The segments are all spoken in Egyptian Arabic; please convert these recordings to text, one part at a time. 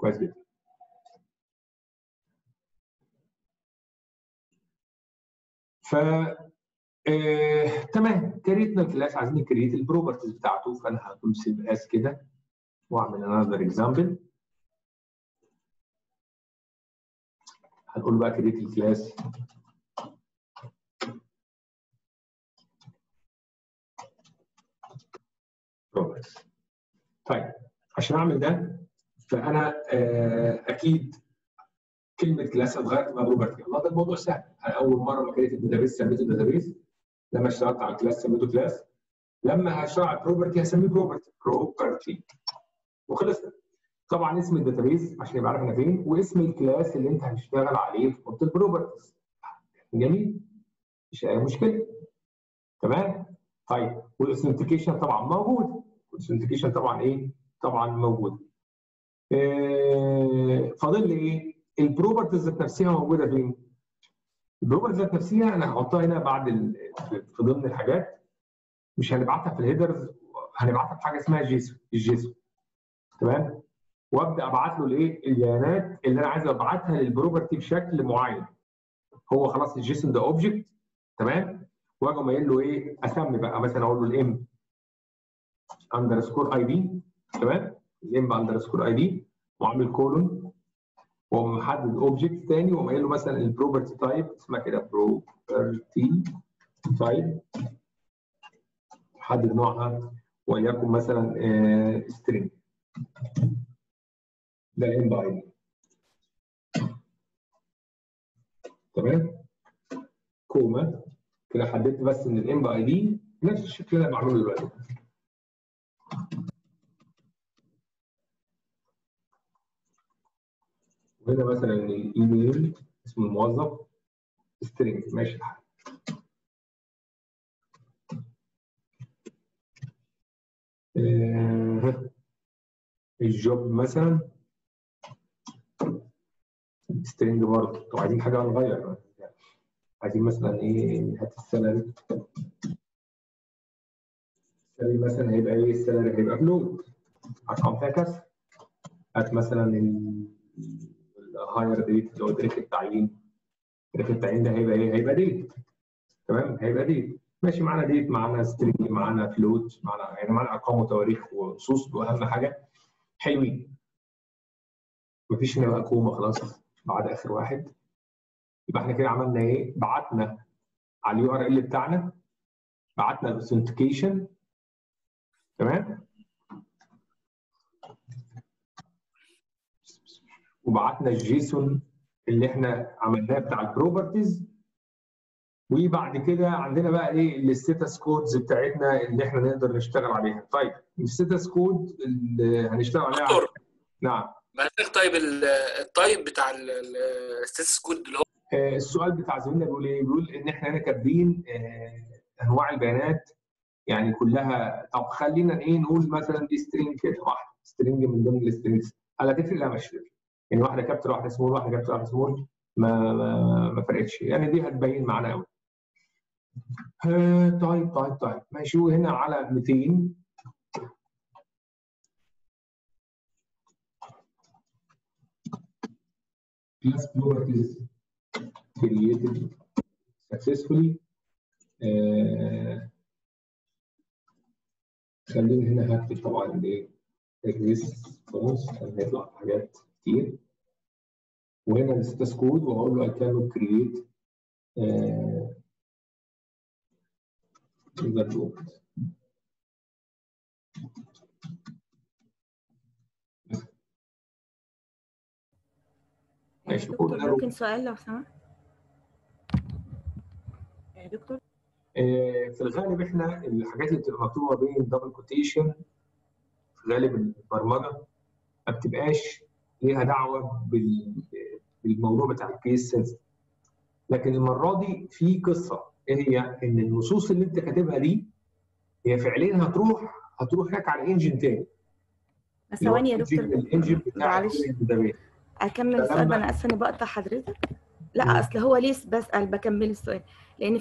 كويس جدا ف آه، تمام كريتنا الكلاس عايزين نكريت البروبرتيز بتاعته فانا هقول سيف اس كده واعمل انذر اكزامبل هنقول بقى كريت الكلاس بروبرتيز طيب عشان اعمل ده فانا آه، اكيد كلمه كلاس اتغيرت تبقى بروبرتي الله ده الموضوع سهل انا اول مره ما كريت الداتابيس سميته داتابيس لما اشتغلت على الكلاس سميته كلاس لما هشتغل على بروبرتي هسميه بروبرتي بروبرتي وخلصنا طبعا اسم الداتابيس عشان يبقى عارف انا فين واسم الكلاس اللي انت هتشتغل عليه في اوضه البروبرتيز جميل مش اي مشكله تمام طيب والاثنتيكيشن طبعا موجود والاثنتيكيشن طبعا ايه طبعا موجود آه، فاضل لي ايه البروبرتيز ذات نفسها موجوده فين البروبرتيز ذات نفسها انا هحطها هنا بعد ال... في ضمن الحاجات مش هنبعتها في الهيدرز هنبعتها في حاجه اسمها جيسون الجيسون تمام وابدا ابعت له الايه البيانات اللي انا عايز ابعتها للبروبرتي بشكل معين هو خلاص الجيسون ده اوبجكت تمام واجي قايل له ايه اسمي بقى مثلا اقول له الام اندرسكور اي دي تمام الام اندرسكور اي دي واعمل كولون واقوم محدد اوبجكت تاني واقوم قايل له مثلا البروبرتي تايب اسمها كده بروبرتي تايب حدد نوعها وليكن مثلا سترينج ده الام باي دي تمام كوما كده حددت بس ان الام باي دي نفس الشكل اللي انا بعمله دلوقتي وهنا مثلا الايميل اسم الموظف سترينج ماشي الحال آه، الجوب مثلا سترينج برضه طب عايزين حاجه نغير عايزين مثلا ايه هات السالري السالري مثلا هيبقى ايه السالري هيبقى فلوت ارقام فيها كسر هات مثلا الهاير ديت اللي هو تاريخ التعيين تاريخ التعيين ده هيبقى ايه هيبقى ديت تمام هيبقى ديت ماشي معانا ديت معانا سترينج معانا فلوت معانا يعني معانا ارقام وتواريخ ونصوص واهم حاجه حلوين مفيش هنا بقى كوما خلاص بعد اخر واحد يبقى احنا كده عملنا ايه؟ بعتنا على اليو ار ال بتاعنا بعتنا الاوثنتيكيشن تمام؟ وبعتنا الجيسون اللي احنا عملناه بتاع البروبرتيز وبعد كده عندنا بقى ايه الستاتس كودز بتاعتنا اللي احنا نقدر نشتغل عليها طيب الستاتس كود اللي هنشتغل عليها دكتور نعم محتاج طيب ال- التايب بتاع الستاتس كود اللي هو آه، السؤال بتاع زميلنا بيقول ايه؟ بيقول ان احنا هنا كاتبين آه، انواع البيانات يعني كلها طب خلينا ايه نقول مثلا دي سترينج كده واحده سترينج من ضمن السترينجز هل هتفرق؟ لا مش هتفرق يعني واحده كابتر واحده سمول واحده كابتر واحده سمول ما ما ما فرقتش يعني دي هتبين معانا قوي. آه، طيب طيب طيب ماشي وهنا على 200 class properties created successfully آه، خليني هنا هكتب طبعا الايه الريسبونس عشان هيطلع حاجات كتير وهنا الستاتس كود وهقول له I cannot create آه، the group. ماشي دكتور قلنا له ممكن سؤال لو سمحت يا دكتور آه، في الغالب احنا الحاجات اللي بتبقى مكتوبه بين دبل كوتيشن في غالب البرمجه ما بتبقاش ليها دعوه بال- بالموضوع بتاع الكيس سنس لكن المره دي في قصه ايه هي ان النصوص اللي انت كاتبها دي هي فعليا هتروح هتروح هناك على انجن تاني بس ثواني يا دكتور الانجن بتاع معلش. الداتابيس اكمل فلما- السؤال بقى انا اسفه اني بقطع حضرتك مم. لا اصل هو ليه بسال بكمل السؤال لان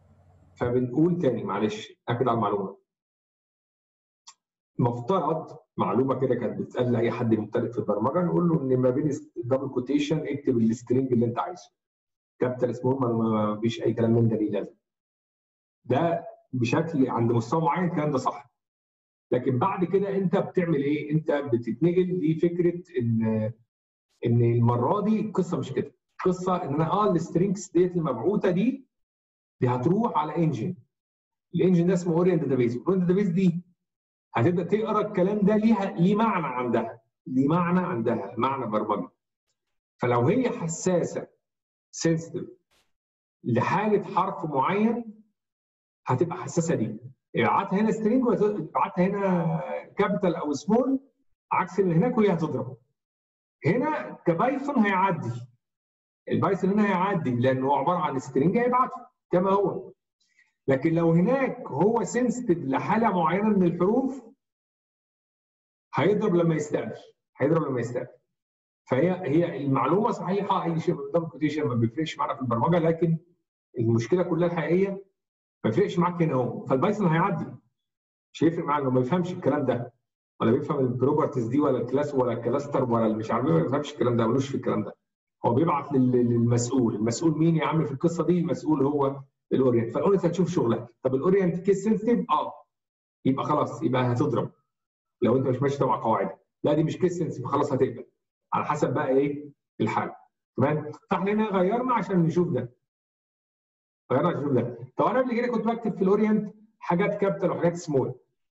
فبنقول تاني معلش اكد على المعلومه مفترض معلومه كده كانت بتسال اي حد مبتدئ في البرمجه نقول له ان ما بين الدبل كوتيشن اكتب السترنج اللي انت عايزه كابيتال سمول ما فيش اي كلام من ده ليه لازم ده بشكل عند مستوى معين الكلام ده صح لكن بعد كده انت بتعمل ايه؟ انت بتتنقل لفكره ان ان المره دي القصه مش كده القصه ان انا اه السترينجز ديت المبعوثه دي دي هتروح على انجن الانجن ده اسمه اورينت داتابيز الاورينت داتابيز دي هتبدا تقرا الكلام ده ليها ليه معنى عندها ليه معنى عندها معنى برمجي فلو هي حساسه سنسيتيف لحاله حرف معين هتبقى حساسه ليه ابعتها هنا سترينج وابعتها هنا كابيتال او سمول عكس اللي هناك وهي هتضرب هنا كبايثون هيعدي البايثون هنا هيعدي لانه هو عباره عن سترينج هيبعته كما هو لكن لو هناك هو سنسيتيف لحاله معينه من الحروف هيضرب لما يستقبل هيضرب لما يستقبل فهي هي المعلومه صحيحه اي شيء من دبل كوتيشن ما بيفرقش معانا في البرمجه لكن المشكله كلها الحقيقيه ما يفرقش معاك هنا اهو فالبايثون هيعدي مش هيفرق معاه لو ما يفهمش الكلام ده ولا بيفهم البروبرتيز دي ولا الكلاس ولا الكلاستر ولا مش عارف ما بيفهمش الكلام ده ملوش في الكلام ده هو بيبعت للمسؤول المسؤول مين يا عم في القصه دي المسؤول هو الاورينت فالاورينت هتشوف شغلك طب الاورينت كيس سنسيتيف اه يبقى خلاص يبقى هتضرب لو انت مش ماشي تبع قواعد لا دي مش كيس سنسيتيف خلاص هتقبل على حسب بقى ايه الحال تمام فاحنا هنا غيرنا عشان نشوف ده غيرنا عشان نشوف ده طب انا قبل كده كنت بكتب في الاورينت حاجات كابيتال وحاجات سمول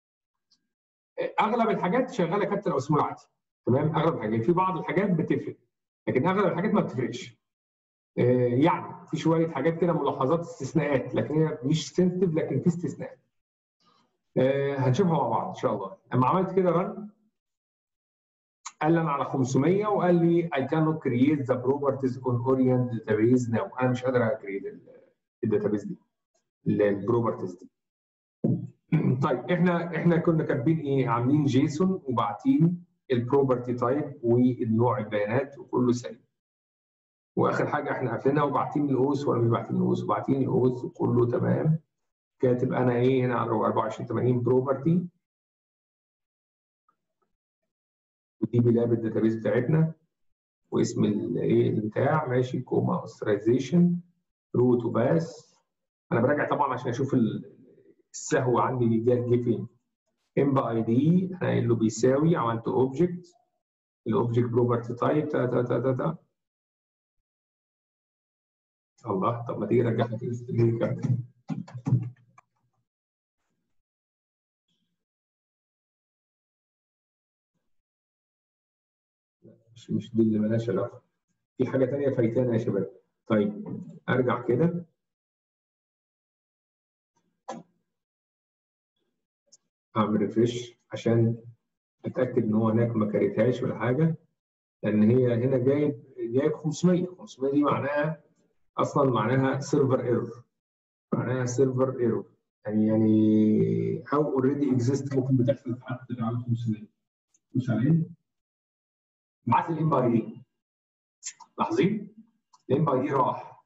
اغلب الحاجات شغاله كابيتال او سمول عادي تمام اغلب الحاجات في بعض الحاجات بتفرق لكن اغلب الحاجات ما بتفرقش يعني في شويه حاجات كده ملاحظات استثناءات لكن هي مش سنسيتيف لكن في استثناءات هنشوفها مع بعض ان شاء الله اما عملت كده رن قال لي انا على 500 وقال لي I cannot create the properties on Orient database now انا مش قادر اكريت الداتابيز دي البروبرتيز دي طيب احنا احنا كنا كاتبين ايه عاملين جيسون وبعتين البروبرتي تايب والنوع البيانات وكله سليم واخر حاجه احنا قافلينها وبعتين الاوس ولا مش باعتين الاوس وبعتين الاوس وكله تمام كاتب انا ايه هنا على 24 80 بروبرتي ودي بلاب الداتابيز بتاعتنا واسم الايه البتاع ماشي كوما اوثرايزيشن روت وباس انا براجع طبعا عشان اشوف السهو عندي جه فين ام اي دي انا قايل له بيساوي عملت اوبجكت الاوبجكت بروبرتي تايب تا تا تا تا تا الله طب ما تيجي رجع لك الاسترينج مش مش دي اللي مالهاش علاقه في حاجه ثانيه فايتانا يا شباب طيب ارجع كده اعمل ريفرش عشان اتاكد ان هو هناك ما كريتهاش ولا حاجه لان هي هنا جايب جايب 500 500 دي معناها اصلا معناها سيرفر ايرور معناها سيرفر ايرور يعني يعني او اوريدي اكزيست ممكن بتحصل في حد على 500 مش عليه بعت الام اي دي لاحظين الام اي دي راح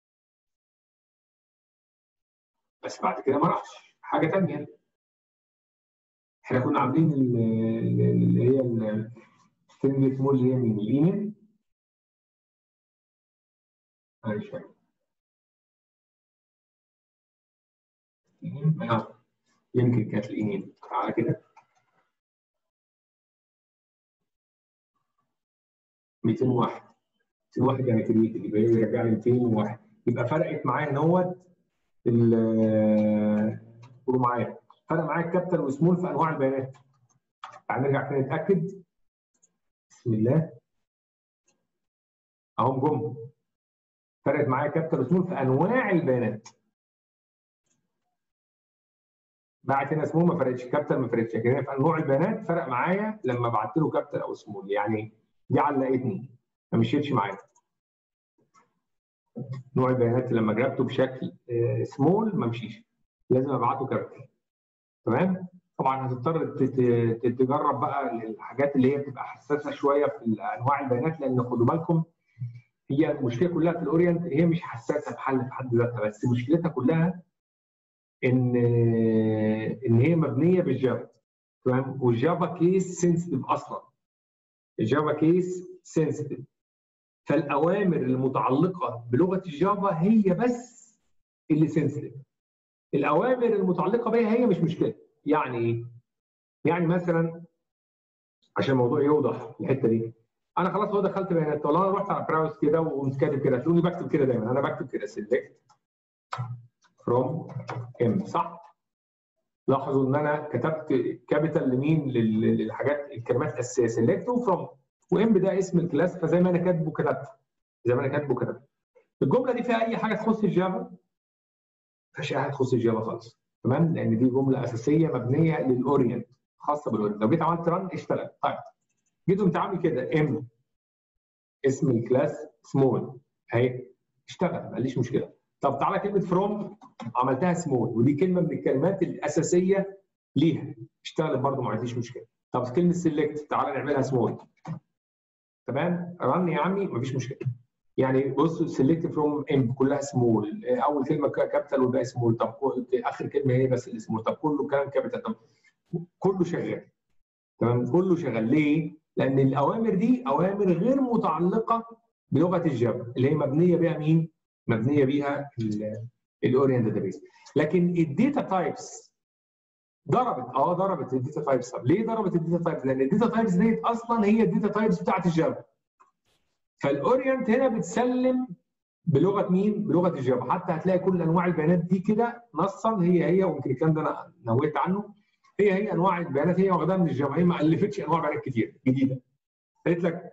بس بعد كده ما راحش حاجه ثانيه احنا كنا عاملين اللي هي السترنج سمول اللي هي من الايميل انا مش فاهم اه يمكن كانت الايميل تعالى كده 201 201 يعني كريت يبقى يرجع لي 201 يبقى فرقت معايا ان هو قولوا معايا فرق معايا الكابيتال وسمول في انواع البيانات تعال نرجع تاني نتاكد بسم الله اهم جم فرقت معايا كابيتال وسمول في انواع البيانات بعت هنا سمول ما فرقتش كابيتال ما فرقتش لكن في انواع البيانات فرق معايا لما بعت له كابيتال او سمول يعني دي علقتني ما مشيتش معايا نوع البيانات لما جربته بشكل سمول ما مشيش لازم ابعته كابيتال تمام طبعا هتضطر تجرب بقى الحاجات اللي هي بتبقى حساسه شويه في انواع البيانات لان خدوا بالكم هي المشكله كلها في الاورينت هي مش حساسه بحل في حد ذاتها بس مشكلتها كلها ان ان هي مبنيه بالجافا تمام والجافا كيس سنسيتيف اصلا الجافا كيس سنسيتيف فالاوامر المتعلقه بلغه الجافا هي بس اللي سنسيتيف الاوامر المتعلقه بها هي مش مشكله يعني ايه يعني مثلا عشان الموضوع يوضح الحته دي انا خلاص هو دخلت بيانات والله انا رحت على براوس كده وقمت كاتب كده تلاقوني بكتب كده دايما انا بكتب كده سيلكت فروم ام صح لاحظوا ان انا كتبت كابيتال لمين لل- للحاجات الكلمات الاساسيه سيلكت وفروم وام ده اسم الكلاس فزي ما انا كاتبه كتبت زي ما انا كاتبه كتبت الجمله دي فيها اي حاجه تخص الجافا ما فيهاش اي حاجه تخص الجافا خالص تمام لان دي جمله اساسيه مبنيه للاورينت خاصه بالاورينت لو جيت عملت ران اشتغل طيب جيت قمت عامل كده ام اسم الكلاس سمول اهي اشتغل ما قاليش مشكله طب تعالى كلمه فروم عملتها سمول ودي كلمه من الكلمات الاساسيه ليها اشتغلت برضه ما عنديش مشكله طب كلمه سيلكت تعالى نعملها سمول تمام رن يا عمي مفيش مشكله يعني بص سيلكت فروم ام كلها سمول اول كلمه كابيتال والباقي سمول طب كو- اخر كلمه هي بس السمول طب كله كلام كابيتال طب كله شغال تمام كله شغال ليه؟ لان الاوامر دي اوامر غير متعلقه بلغه الجافا اللي هي مبنيه بيها مين؟ مبنيه بيها الاورينت داتابيس لكن الداتا تايبس ضربت اه ضربت الداتا تايبس طب ليه ضربت الداتا تايبس؟ لان الداتا تايبس ديت اصلا هي الداتا تايبس بتاعت الجافا فالاورينت هنا بتسلم بلغه مين؟ بلغه الجافا حتى هتلاقي كل انواع البيانات دي كده نصا هي هي ويمكن الكلام ده انا نويت عنه هي هي انواع البيانات هي واخداها من الجافا هي ما الفتش انواع بيانات كتير جديده قالت لك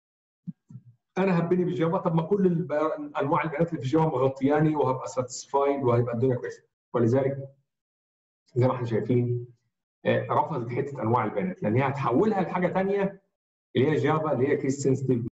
انا هبني بالجافا طب ما كل الب- انواع البيانات اللي في الجافا مغطياني وهبقى ساتسفايد وهيبقى الدنيا كويسه ولذلك زي ما احنا شايفين آه، رفضت حته انواع البيانات لان هي هتحولها لحاجه ثانيه اللي هي جافا اللي هي كيس سنسيتيف